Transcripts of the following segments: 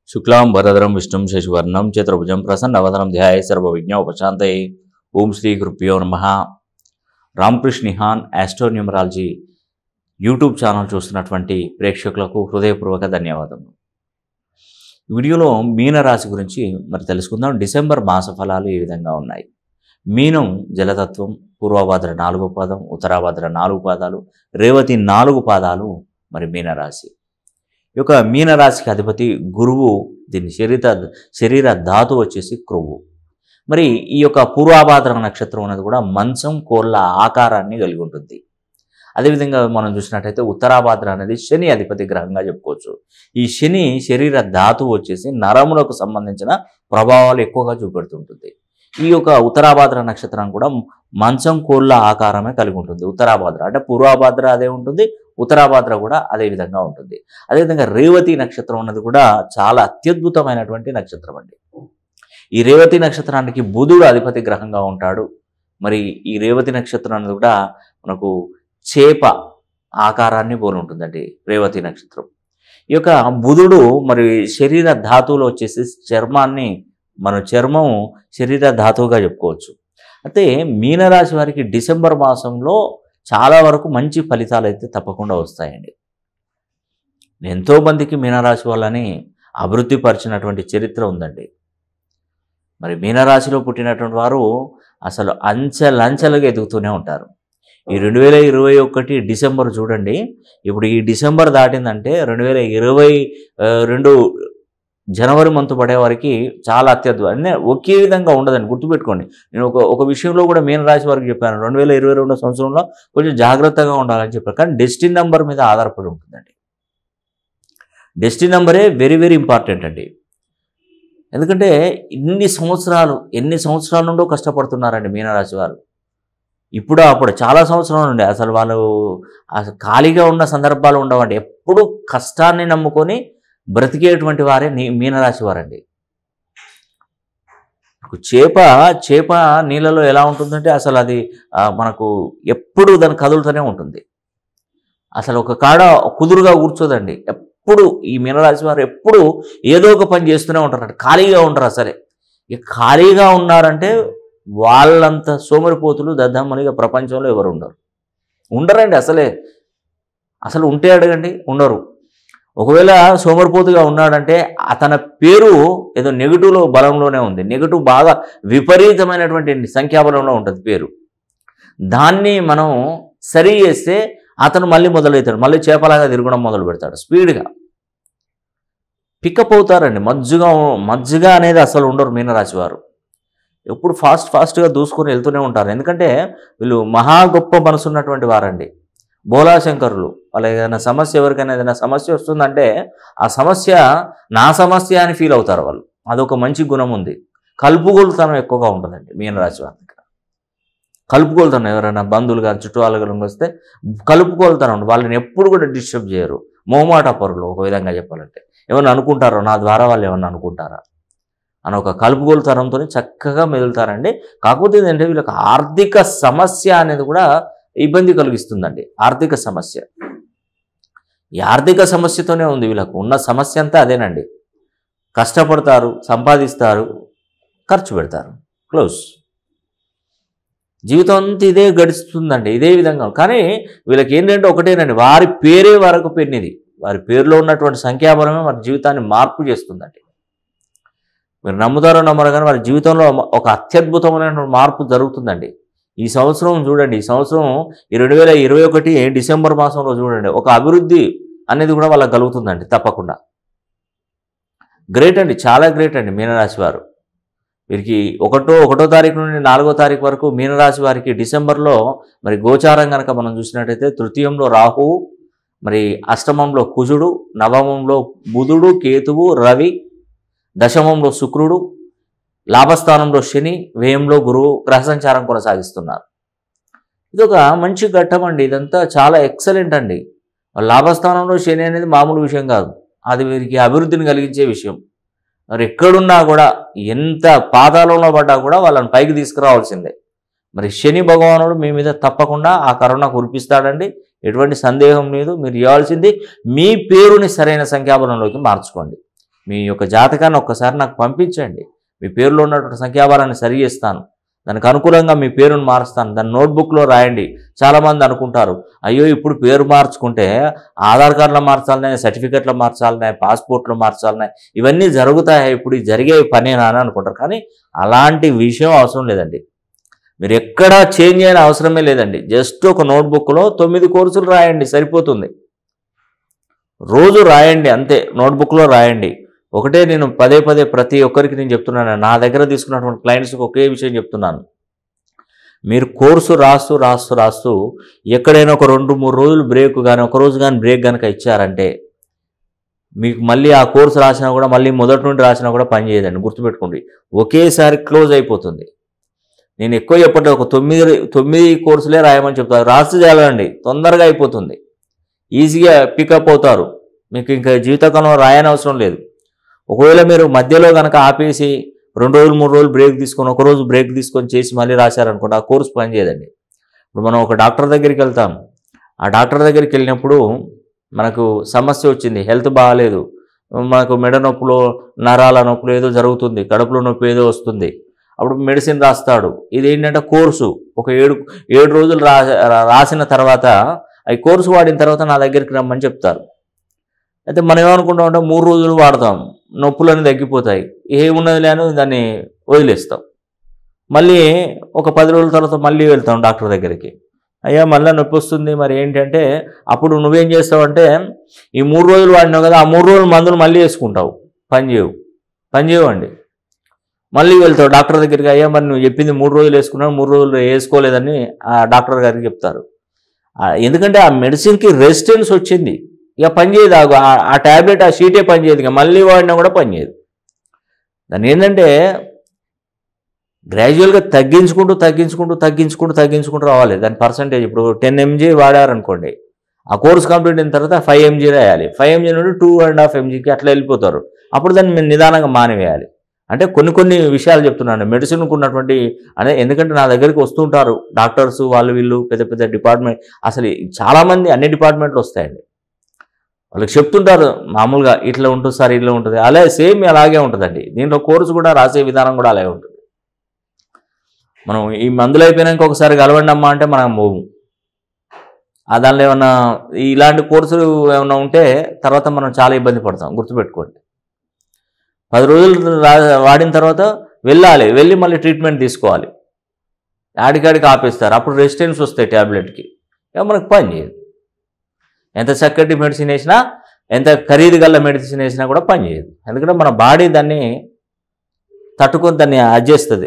శుక్లాం వరదరం విష్ణుం శశివర్ణం చతుర్భుజం ప్రసన్నవదనం ధ్యాయ సర్వవిజ్ఞ ఉపశాంతయే ఓం శ్రీ గురుభ్యో నమ రామకృష్ణిహాన్ ఆస్ట్రోన్యూమరాలజీ యూట్యూబ్ ఛానల్ చూస్తున్నటువంటి ప్రేక్షకులకు హృదయపూర్వక ధన్యవాదములు ఈ వీడియోలో మీనరాశి గురించి మరి తెలుసుకుందాం డిసెంబర్ మాస ఫలాలు ఈ విధంగా ఉన్నాయి మీనం జలతత్వం పూర్వభాద్ర నాలుగు పాదం ఉత్తరాభాద్ర నాలుగు పాదాలు రేవతి నాలుగు పాదాలు మరి మీనరాశి ఈ యొక్క మీనరాశికి అధిపతి గురువు దీని శరీర శరీర ధాతు వచ్చేసి క్రొవ్వు మరి ఈ యొక్క పూర్వాభాద్ర నక్షత్రం అనేది కూడా మంచం కోళ్ళ ఆకారాన్ని కలిగి ఉంటుంది అదేవిధంగా మనం చూసినట్టయితే ఉత్తరాభాద్ర అనేది శని అధిపతి గ్రహంగా చెప్పుకోవచ్చు ఈ శని శరీర ధాతు వచ్చేసి నరములకు సంబంధించిన ప్రభావాలు ఎక్కువగా చూపెడుతుంటుంది ఈ యొక్క ఉత్తరాభాద్ర నక్షత్రం కూడా మంచం కోళ్ళ ఆకారమే కలిగి ఉంటుంది ఉత్తరాభాద్ర అంటే పూర్వాభాద్ర అదే ఉంటుంది ఉత్తరాభాద్ర కూడా అదే విధంగా ఉంటుంది అదేవిధంగా రేవతి నక్షత్రం అన్నది కూడా చాలా అత్యద్భుతమైనటువంటి నక్షత్రం అండి ఈ రేవతి నక్షత్రానికి బుధుడు అధిపతి గ్రహంగా ఉంటాడు మరి ఈ రేవతి నక్షత్రం అనేది కూడా మనకు చేప ఆకారాన్ని పోలి ఉంటుందండి రేవతి నక్షత్రం ఈ యొక్క బుధుడు మరి శరీర ధాతువులో వచ్చేసి చర్మాన్ని మన చర్మం శరీర ధాతువుగా చెప్పుకోవచ్చు అయితే మీనరాశి వారికి డిసెంబర్ మాసంలో చాలా వరకు మంచి ఫలితాలు అయితే తప్పకుండా వస్తాయండి ఎంతోమందికి మీనరాశి వాళ్ళని అభివృద్ధి పరిచినటువంటి చరిత్ర ఉందండి మరి మీనరాశిలో పుట్టినటువంటి వారు అసలు అంచెలంచెలుగా ఎదుగుతూనే ఉంటారు ఈ రెండు వేల ఇరవై ఒకటి డిసెంబర్ చూడండి ఇప్పుడు ఈ డిసెంబర్ దాటిందంటే రెండు వేల ఇరవై ఆ, రెండు జనవరి మంత్ పడే వారికి చాలా అత్యద్భుతం అన్నీ ఒకే విధంగా ఉండదండి గుర్తుపెట్టుకోండి నేను ఒక ఒక విషయంలో కూడా మీన రాశి వారికి చెప్పాను రెండు వేల ఇరవై రెండో సంవత్సరంలో కొంచెం జాగ్రత్తగా ఉండాలని చెప్పారు కానీ డెస్టిన్ నెంబర్ మీద ఆధారపడి ఉంటుందండి డెస్టిన్ నెంబరే వెరీ వెరీ ఇంపార్టెంట్ అండి ఎందుకంటే ఇన్ని సంవత్సరాలు ఎన్ని సంవత్సరాల నుండో కష్టపడుతున్నారండి మీనరాశి వారు ఇప్పుడు అప్పుడు చాలా సంవత్సరాల నుండి అసలు వాళ్ళు అసలు ఖాళీగా ఉన్న సందర్భాలు ఉండవండి ఎప్పుడు కష్టాన్ని నమ్ముకొని బ్రతికేటువంటి వారే నీ మీనరాశి వారండి మనకు చేప చేప నీళ్ళలో ఎలా ఉంటుందంటే అసలు అది ఆ, మనకు ఎప్పుడు దాని కదులుతూనే ఉంటుంది అసలు ఒక కాడ కుదురుగా కూర్చోదండి ఎప్పుడు ఈ మీనరాశి వారు ఎప్పుడు ఏదో ఒక పని చేస్తూనే ఉంటారు ఖాళీగా ఉంటారు అసలే ఇక ఖాళీగా ఉన్నారంటే వాళ్ళంత సోమరిపోతులు దద్దమ్మనిగా ప్రపంచంలో ఎవరు ఉండరు ఉండరండి అసలే అసలు ఉంటే అడగండి ఉండరు ఒకవేళ సోమరిపోతుగా ఉన్నాడంటే అతని పేరు ఏదో నెగిటివ్లో బలంలోనే ఉంది నెగిటివ్ బాగా విపరీతమైనటువంటి సంఖ్యాబలంలో ఉంటుంది పేరు దాన్ని మనం సరి చేస్తే అతను మళ్ళీ మొదలవుతాడు మళ్ళీ చేపలాగా తిరగడం మొదలు పెడతాడు స్పీడ్గా పికప్ అవుతారండి మజ్జుగా మజ్జుగా అనేది అసలు ఉండరు మీనరాశి వారు ఎప్పుడు ఫాస్ట్ ఫాస్ట్గా దూసుకొని వెళ్తూనే ఉంటారు ఎందుకంటే వీళ్ళు మహా గొప్ప మనసు ఉన్నటువంటి వారండి బోలాశంకరులు వాళ్ళ ఏదైనా సమస్య ఎవరికైనా ఏదైనా సమస్య వస్తుందంటే ఆ సమస్య నా సమస్య అని ఫీల్ అవుతారు వాళ్ళు అదొక మంచి గుణం ఉంది కలుపుగోలుతనం ఎక్కువగా ఉంటుందండి మీనరాశి వారి దగ్గర కలుపుకోలుతనం ఎవరైనా బంధువులు కానీ చుట్టువాళ్ళు వస్తే కలుపుకోలుతనం ఉంటుంది వాళ్ళని ఎప్పుడు కూడా డిస్టర్బ్ చేయరు మోమాట పరులు ఒక విధంగా చెప్పాలంటే ఏమన్నా అనుకుంటారో నా ద్వారా వాళ్ళు ఏమన్నా అనుకుంటారా అని ఒక కలుపుగోలుతనంతో చక్కగా మెదులుతారండి కాకపోతే ఏంటంటే వీళ్ళకి ఆర్థిక సమస్య అనేది కూడా ఇబ్బంది కలిగిస్తుందండి ఆర్థిక సమస్య ఈ ఆర్థిక సమస్యతోనే ఉంది వీళ్ళకు ఉన్న సమస్య అంతా అదేనండి కష్టపడతారు సంపాదిస్తారు ఖర్చు పెడతారు క్లోజ్ జీవితం అంతా ఇదే గడుస్తుందండి ఇదే విధంగా కానీ వీళ్ళకి ఏంటంటే ఒకటేనండి వారి పేరే వరకు పెన్నిది వారి పేరులో ఉన్నటువంటి సంఖ్యాబలమే వారి జీవితాన్ని మార్పు చేస్తుందండి మీరు నమ్ముతారో నమ్మరో కానీ వారి జీవితంలో ఒక అత్యద్భుతమైనటువంటి మార్పు జరుగుతుందండి ఈ సంవత్సరం చూడండి ఈ సంవత్సరం ఈ రెండు వేల ఇరవై ఒకటి డిసెంబర్ మాసంలో చూడండి ఒక అభివృద్ధి అనేది కూడా వాళ్ళకి కలుగుతుందండి తప్పకుండా గ్రేట్ అండి చాలా గ్రేట్ అండి మీనరాశి వారు వీరికి ఒకటో ఒకటో తారీఖు నుండి నాలుగో తారీఖు వరకు మీనరాశి వారికి డిసెంబర్లో మరి గోచారం కనుక మనం చూసినట్టయితే తృతీయంలో రాహువు మరి అష్టమంలో కుజుడు నవమంలో బుధుడు కేతువు రవి దశమంలో శుక్రుడు లాభస్థానంలో శని వ్యయంలో గురువు గ్రహ సంచారం కొనసాగిస్తున్నారు ఇది ఒక మంచి ఘట్టం అండి ఇదంతా చాలా ఎక్సలెంట్ అండి లాభస్థానంలో శని అనేది మామూలు విషయం కాదు అది వీరికి అభివృద్ధిని కలిగించే విషయం మరి ఎక్కడున్నా కూడా ఎంత పాతాళంలో పడ్డా కూడా వాళ్ళని పైకి తీసుకురావాల్సిందే మరి శని భగవానుడు మీ మీద తప్పకుండా ఆ కరుణ కురిపిస్తాడండి ఎటువంటి సందేహం లేదు మీరు చేయాల్సింది మీ పేరుని సరైన సంఖ్యాబలంలోకి మార్చుకోండి మీ యొక్క జాతకాన్ని ఒక్కసారి నాకు పంపించండి మీ పేరులో ఉన్నటువంటి సంఖ్యాబలాన్ని సరి చేస్తాను దానికి అనుకూలంగా మీ పేరును మారుస్తాను దాన్ని నోట్బుక్లో రాయండి చాలామంది అనుకుంటారు అయ్యో ఇప్పుడు పేరు మార్చుకుంటే ఆధార్ కార్డులో మార్చాలనే సర్టిఫికెట్లో మార్చాలనే పాస్పోర్ట్లో మార్చాలనే ఇవన్నీ జరుగుతాయి ఇప్పుడు ఇది జరిగే పనేనా అని అనుకుంటారు కానీ అలాంటి విషయం అవసరం లేదండి మీరు ఎక్కడా చేంజ్ అయిన అవసరమే లేదండి జస్ట్ ఒక నోట్బుక్లో తొమ్మిది కోర్సులు రాయండి సరిపోతుంది రోజు రాయండి అంతే నోట్బుక్లో రాయండి ఒకటే నేను పదే పదే ప్రతి ఒక్కరికి నేను చెప్తున్నాను నా దగ్గర తీసుకున్నటువంటి క్లయింట్స్కి ఒకే విషయం చెప్తున్నాను మీరు కోర్సు రాస్తూ రాస్తూ రాస్తూ ఎక్కడైనా ఒక రెండు మూడు రోజులు బ్రేక్ కానీ ఒక రోజు కానీ బ్రేక్ కనుక ఇచ్చారంటే మీకు మళ్ళీ ఆ కోర్సు రాసినా కూడా మళ్ళీ మొదటి నుండి రాసినా కూడా పని చేయదండి గుర్తుపెట్టుకోండి ఒకేసారి క్లోజ్ అయిపోతుంది నేను ఎక్కువ చెప్పట్లేదు ఒక తొమ్మిది తొమ్మిది కోర్సులే రాయమని చెప్తాను రాసి చేయాలండి తొందరగా అయిపోతుంది ఈజీగా పికప్ అవుతారు మీకు ఇంకా జీవితకాలం రాయని అవసరం లేదు ఒకవేళ మీరు మధ్యలో కనుక ఆపేసి రెండు రోజులు మూడు రోజులు బ్రేక్ తీసుకొని ఒక రోజు బ్రేక్ తీసుకొని చేసి మళ్ళీ రాశారనుకోండి ఆ కోర్సు పనిచేయదండి ఇప్పుడు మనం ఒక డాక్టర్ దగ్గరికి వెళ్తాం ఆ డాక్టర్ దగ్గరికి వెళ్ళినప్పుడు మనకు సమస్య వచ్చింది హెల్త్ బాగాలేదు మనకు మెడ నొప్పులు నరాల నొప్పులు ఏదో జరుగుతుంది కడుపులో నొప్పి ఏదో వస్తుంది అప్పుడు మెడిసిన్ రాస్తాడు ఇది ఏంటంటే కోర్సు ఒక ఏడు ఏడు రోజులు రా రాసిన తర్వాత ఈ కోర్సు వాడిన తర్వాత నా దగ్గరికి రమ్మని చెప్తారు అయితే మనం ఏమనుకుంటాం అంటే మూడు రోజులు వాడతాం నొప్పులన్నీ తగ్గిపోతాయి ఏమున్నది లేని దాన్ని వదిలేస్తాం మళ్ళీ ఒక పది రోజుల తర్వాత మళ్ళీ వెళ్తాం డాక్టర్ దగ్గరికి అయ్యా మళ్ళీ నొప్పి వస్తుంది మరి ఏంటంటే అప్పుడు నువ్వేం చేస్తావంటే ఈ మూడు రోజులు వాడినావు కదా ఆ మూడు రోజులు మందులు మళ్ళీ వేసుకుంటావు పని చేయవు పని చేయవండి మళ్ళీ వెళ్తావు డాక్టర్ దగ్గరికి అయ్యా మరి నువ్వు చెప్పింది మూడు రోజులు వేసుకున్నావు మూడు రోజులు వేసుకోలేదని ఆ డాక్టర్ గారికి చెప్తారు ఆ, ఎందుకంటే ఆ మెడిసిన్కి రెసిస్టెన్స్ వచ్చింది ఇక పనిచేయదు ఆ- ఆ- ఆ ట్యాబ్లెట్ ఆ షీటే పనిచేయదు ఇక మళ్ళీ వాడినా కూడా పనిచేయదు దాన్ని ఏంటంటే గ్రాడ్యువల్గా తగ్గించుకుంటూ తగ్గించుకుంటూ తగ్గించుకుంటూ తగ్గించుకుంటూ రావాలి దాని పర్సంటేజ్ ఇప్పుడు టెన్ ఎంజీ వాడారనుకోండి ఆ కోర్స్ కంప్లీట్ అయిన తర్వాత ఫైవ్ ఎంజీ రాయాలి ఫైవ్ ఎంజీ నుండి టూ అండ్ హాఫ్ ఎంజీకి అట్లా వెళ్ళిపోతారు అప్పుడు దాన్ని మీరు నిదానంగా మానివేయాలి అంటే కొన్ని కొన్ని విషయాలు చెప్తున్నాను మెడిసిన్కు ఉన్నటువంటి అదే ఎందుకంటే నా దగ్గరికి వస్తుంటారు డాక్టర్స్ వాళ్ళు వీళ్ళు పెద్ద పెద్ద డిపార్ట్మెంట్ అసలు చాలామంది అన్ని డిపార్ట్మెంట్లు వస్తాయండి వాళ్ళకి చెప్తుంటారు మామూలుగా ఇట్లా ఉంటుంది సార్ ఇట్లా ఉంటుంది అలా సేమ్ అలాగే ఉంటుందండి దీంట్లో కోర్సు కూడా రాసే విధానం కూడా అలాగే ఉంటుంది మనం ఈ మందులు అయిపోయినాక ఒకసారి కలవండి అమ్మా అంటే మనం పోము ఆ దానిలో ఏమన్నా ఇలాంటి కోర్సులు ఏమైనా ఉంటే తర్వాత మనం చాలా ఇబ్బంది పడతాం గుర్తుపెట్టుకోండి పది రోజులు రా- వాడిన తర్వాత వెళ్ళాలి వెళ్ళి మళ్ళీ ట్రీట్మెంట్ తీసుకోవాలి ఆడికాడికి ఆపేస్తారు అప్పుడు రెసిస్టెన్స్ వస్తాయి ట్యాబ్లెట్కి ఇక మనకు పని చేయదు ఎంత చక్కటి మెడిసిన్ వేసినా ఎంత ఖరీదు గల మెడిసిన్ వేసినా కూడా పని చేయదు ఎందుకంటే మన బాడీ దాన్ని తట్టుకొని దాన్ని అడ్జేస్తుంది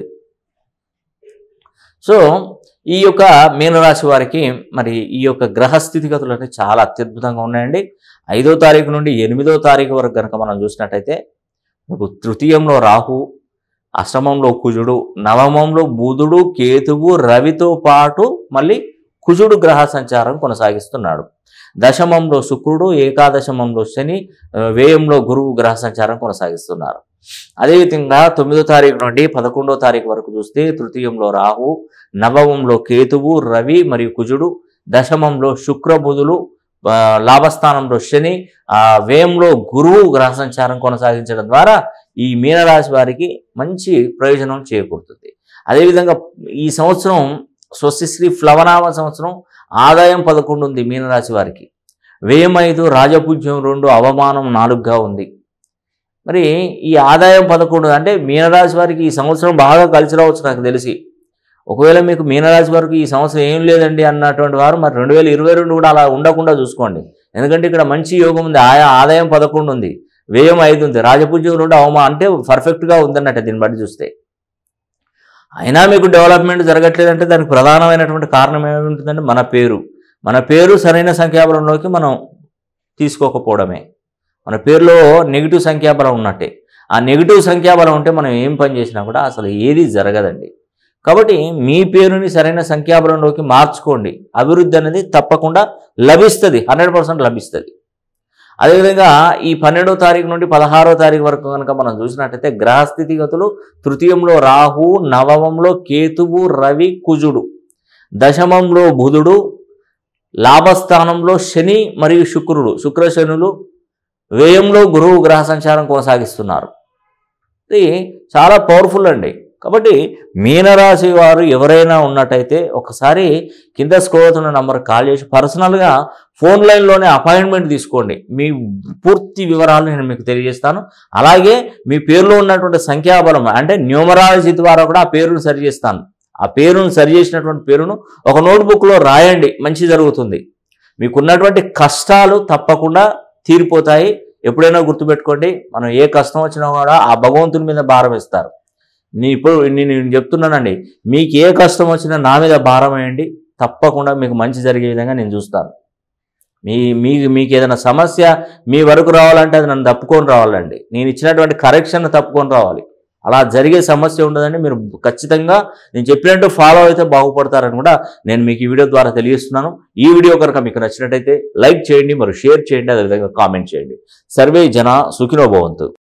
సో ఈ యొక్క మీనరాశి వారికి మరి ఈ యొక్క గ్రహ స్థితిగతులు అంటే చాలా అత్యద్భుతంగా ఉన్నాయండి ఐదో తారీఖు నుండి ఎనిమిదో తారీఖు వరకు కనుక మనం చూసినట్టయితే మీకు తృతీయంలో రాహు అష్టమంలో కుజుడు నవమంలో బుధుడు కేతువు రవితో పాటు మళ్ళీ కుజుడు గ్రహ సంచారం కొనసాగిస్తున్నాడు దశమంలో శుక్రుడు ఏకాదశమంలో శని ఆ, వ్యయంలో గురువు గ్రహ సంచారం కొనసాగిస్తున్నారు అదేవిధంగా తొమ్మిదో తారీఖు నుండి పదకొండో తారీఖు వరకు చూస్తే తృతీయంలో రాహు నవమంలో కేతువు రవి మరియు కుజుడు దశమంలో శుక్ర బుధులు ఆ, లాభస్థానంలో శని ఆ వ్యయంలో గురువు గ్రహ సంచారం కొనసాగించడం ద్వారా ఈ మీనరాశి వారికి మంచి ప్రయోజనం చేకూరుతుంది అదేవిధంగా ఈ సంవత్సరం స్వస్తిశ్రీ ఫ్లవనామ సంవత్సరం ఆదాయం పదకొండు ఉంది మీనరాశి వారికి వ్యయం ఐదు రాజపూజ్యం రెండు అవమానం నాలుగుగా ఉంది మరి ఈ ఆదాయం పదకొండు అంటే మీనరాశి వారికి ఈ సంవత్సరం బాగా కలిసి రావచ్చు నాకు తెలిసి ఒకవేళ మీకు మీనరాశి వారికి ఈ సంవత్సరం ఏం లేదండి అన్నటువంటి వారు మరి రెండు వేల ఇరవై రెండు కూడా అలా ఉండకుండా చూసుకోండి ఎందుకంటే ఇక్కడ మంచి యోగం ఉంది ఆయా ఆదాయం పదకొండు ఉంది వ్యయం ఐదు ఉంది రాజపూజ్యం రెండు అవమా అంటే పర్ఫెక్ట్గా ఉందన్నట్టు దీన్ని బట్టి చూస్తే అయినా మీకు డెవలప్మెంట్ జరగట్లేదంటే దానికి ప్రధానమైనటువంటి కారణం ఏమి ఉంటుందంటే మన పేరు మన పేరు సరైన సంఖ్యాబలంలోకి మనం తీసుకోకపోవడమే మన పేరులో నెగిటివ్ సంఖ్యాబలం ఉన్నట్టే ఆ నెగిటివ్ సంఖ్యాబలం ఉంటే మనం ఏం పని చేసినా కూడా అసలు ఏది జరగదండి కాబట్టి మీ పేరుని సరైన సంఖ్యాబలంలోకి మార్చుకోండి అభివృద్ధి అనేది తప్పకుండా లభిస్తుంది హండ్రెడ్ పర్సెంట్ లభిస్తుంది అదేవిధంగా ఈ పన్నెండో తారీఖు నుండి పదహారో తారీఖు వరకు కనుక మనం చూసినట్టయితే గ్రహ స్థితిగతులు తృతీయంలో రాహు నవమంలో కేతువు రవి కుజుడు దశమంలో బుధుడు లాభస్థానంలో శని మరియు శుక్రుడు శుక్ర శనులు వ్యయంలో గురువు గ్రహ సంచారం కొనసాగిస్తున్నారు ఇది చాలా పవర్ఫుల్ అండి కాబట్టి మీనరాశి వారు ఎవరైనా ఉన్నట్టయితే ఒకసారి కింద స్క్రోల్ అవుతున్న నంబర్ కాల్ చేసి పర్సనల్గా ఫోన్ లైన్లోనే అపాయింట్మెంట్ తీసుకోండి మీ పూర్తి వివరాలు నేను మీకు తెలియజేస్తాను అలాగే మీ పేరులో ఉన్నటువంటి సంఖ్యాబలం అంటే న్యూమరాలజీ ద్వారా కూడా ఆ పేరును సరి చేస్తాను ఆ పేరును సరి చేసినటువంటి పేరును ఒక నోట్బుక్లో రాయండి మంచి జరుగుతుంది మీకున్నటువంటి కష్టాలు తప్పకుండా తీరిపోతాయి ఎప్పుడైనా గుర్తుపెట్టుకోండి మనం ఏ కష్టం వచ్చినా కూడా ఆ భగవంతుని మీద భారం ఇస్తారు నీ ఇప్పుడు నేను నేను చెప్తున్నానండి మీకు ఏ కష్టం వచ్చినా నా మీద భారం వేయండి తప్పకుండా మీకు మంచి జరిగే విధంగా నేను చూస్తాను మీ మీకు మీకు ఏదైనా సమస్య మీ వరకు రావాలంటే అది నన్ను తప్పుకొని రావాలండి నేను ఇచ్చినటువంటి కరెక్షన్ తప్పుకొని రావాలి అలా జరిగే సమస్య ఉండదండి మీరు ఖచ్చితంగా నేను చెప్పినట్టు ఫాలో అయితే బాగుపడతారని కూడా నేను మీకు ఈ వీడియో ద్వారా తెలియజేస్తున్నాను ఈ వీడియో కనుక మీకు నచ్చినట్టయితే లైక్ చేయండి మరియు షేర్ చేయండి అదేవిధంగా కామెంట్ చేయండి సర్వే జన సుఖినో భవంతు